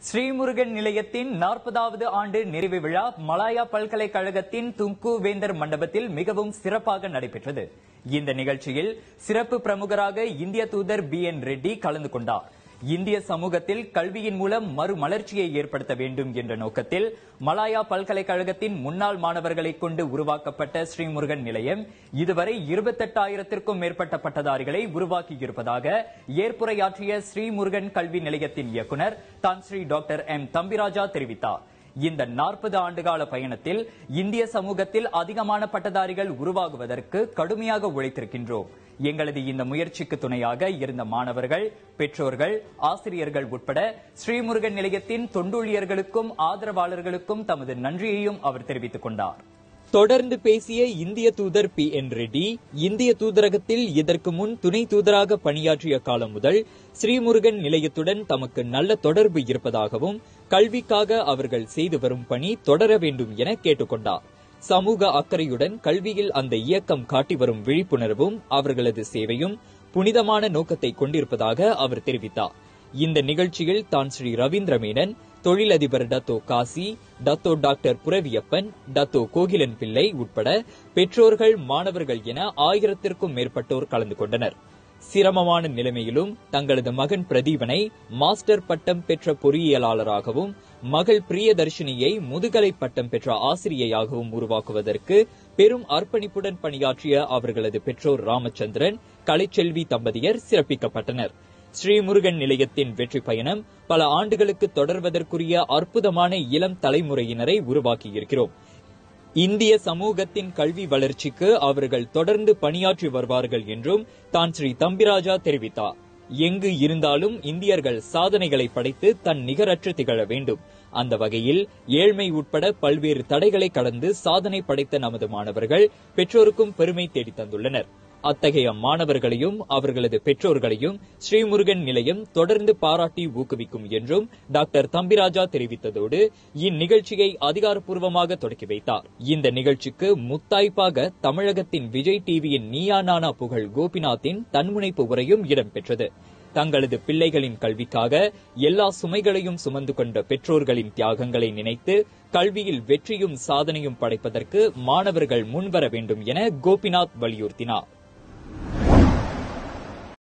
ஸ்ரீமுருகன் நிலையத்தின் நாற்பதாவது ஆண்டு நிறைவு விழா மலாயா பல்கலைக்கழகத்தின் துங்கு வேந்தர் மண்டபத்தில் மிகவும் சிறப்பாக நடைபெற்றது இந்த நிகழ்ச்சியில் சிறப்பு பிரமுகராக இந்திய தூதர் பி என் ரெட்டி கலந்து கொண்டார் இந்திய சமூகத்தில் கல்வியின் மூலம் மறுமலர்ச்சியை ஏற்படுத்த வேண்டும் என்ற நோக்கத்தில் மலாயா பல்கலைக்கழகத்தின் முன்னாள் மாணவர்களை கொண்டு உருவாக்கப்பட்ட ஸ்ரீமுருகன் நிலையம் இதுவரை இருபத்தெட்டாயிரத்திற்கும் மேற்பட்ட பட்டதாரிகளை உருவாக்கியிருப்பதாக ஏற்புரையாற்றிய ஸ்ரீமுருகன் கல்வி நிலையத்தின் இயக்குனர் தான் ஸ்ரீ டாக்டர் எம் தம்பிராஜா தெரிவித்தார் இந்த நாற்பது ஆண்டுகால பயணத்தில் இந்திய சமூகத்தில் அதிகமான பட்டதாரிகள் உருவாகுவதற்கு கடுமையாக உழைத்திருக்கின்றோம் எங்களது இந்த முயற்சிக்கு துணையாக இருந்த மாணவர்கள் பெற்றோர்கள் ஆசிரியர்கள் உட்பட ஸ்ரீமுருகன் நிலையத்தின் தொண்டூழியர்களுக்கும் ஆதரவாளர்களுக்கும் தமது நன்றியையும் அவர் தெரிவித்துக் கொண்டார் தொடர்ந்து பேசிய இந்திய தூதர் பி என் ரெட்டி இந்திய தூதரகத்தில் இதற்கு முன் துணை தூதராக பணியாற்றிய காலம் முதல் ஸ்ரீமுருகன் நிலையத்துடன் தமக்கு நல்ல தொடர்பு இருப்பதாகவும் கல்விக்காக அவர்கள் செய்து வரும் பணி தொடர வேண்டும் என கேட்டுக்கொண்டார் சமூக அக்கறையுடன் கல்வியில் அந்த இயக்கம் காட்டி வரும் விழிப்புணர்வும் அவர்களது சேவையும் புனிதமான நோக்கத்தை கொண்டிருப்பதாக அவர் தெரிவித்தார் இந்த நிகழ்ச்சியில் தான் ஸ்ரீ ரவீந்திர மேனன் தொழிலதிபர் Dato Kasi Dato doctor Puraviyappan Dato Kogilan Pillai உட்பட பெற்றோர்கள் மாணவர்கள் என ஆயிரத்திற்கும் மேற்பட்டோர் கலந்து கொண்டனர் சிரமமான நிலைமையிலும் தங்களது மகன் பிரதீபனை மாஸ்டர் பட்டம் பெற்ற பொறியியலாளராகவும் மகள் பிரியதர்ஷினியை முதுகலை பட்டம் பெற்ற ஆசிரியையாகவும் உருவாக்குவதற்கு பெரும் அர்ப்பணிப்புடன் பணியாற்றிய அவர்களது பெற்றோர் ராமச்சந்திரன் கலைச்செல்வி தம்பதியர் சிறப்பிக்கப்பட்டனர் ஸ்ரீமுருகன் நிலையத்தின் வெற்றி பயணம் பல ஆண்டுகளுக்கு தொடர்வதற்குரிய அற்புதமான இளம் தலைமுறையினரை உருவாக்கியிருக்கிறோம் இந்திய சமூகத்தின் கல்வி வளர்ச்சிக்கு அவர்கள் தொடர்ந்து பணியாற்றி வருவார்கள் என்றும் தான் ஸ்ரீ தம்பிராஜா தெரிவித்தார் எங்கு இருந்தாலும் இந்தியர்கள் சாதனைகளை படைத்து தன் நிகரற்று திகழ வேண்டும் அந்த வகையில் ஏழ்மை உட்பட பல்வேறு தடைகளை கடந்து சாதனை படைத்த நமது மாணவர்கள் பெற்றோருக்கும் பெருமை தேடி தந்துள்ளனர் அத்தகைய மாணவர்களையும் அவர்களது பெற்றோர்களையும் ஸ்ரீமுருகன் நிலையம் தொடர்ந்து பாராட்டி ஊக்குவிக்கும் என்றும் டாக்டர் தம்பிராஜா தெரிவித்ததோடு இந்நிகழ்ச்சியை அதிகாரப்பூர்வமாக தொடக்கி வைத்தார் இந்த நிகழ்ச்சிக்கு முத்தாய்ப்பாக தமிழகத்தின் விஜய் டிவியின் நீயா நானா புகழ் கோபிநாத்தின் தன்முனைப்பு உரையும் இடம்பெற்றது தங்களது பிள்ளைகளின் கல்விக்காக எல்லா சுமைகளையும் சுமந்து கொண்ட பெற்றோர்களின் தியாகங்களை நினைத்து கல்வியில் வெற்றியும் சாதனையும் படைப்பதற்கு மாணவர்கள் முன்வர வேண்டும் என கோபிநாத் வலியுறுத்தினார்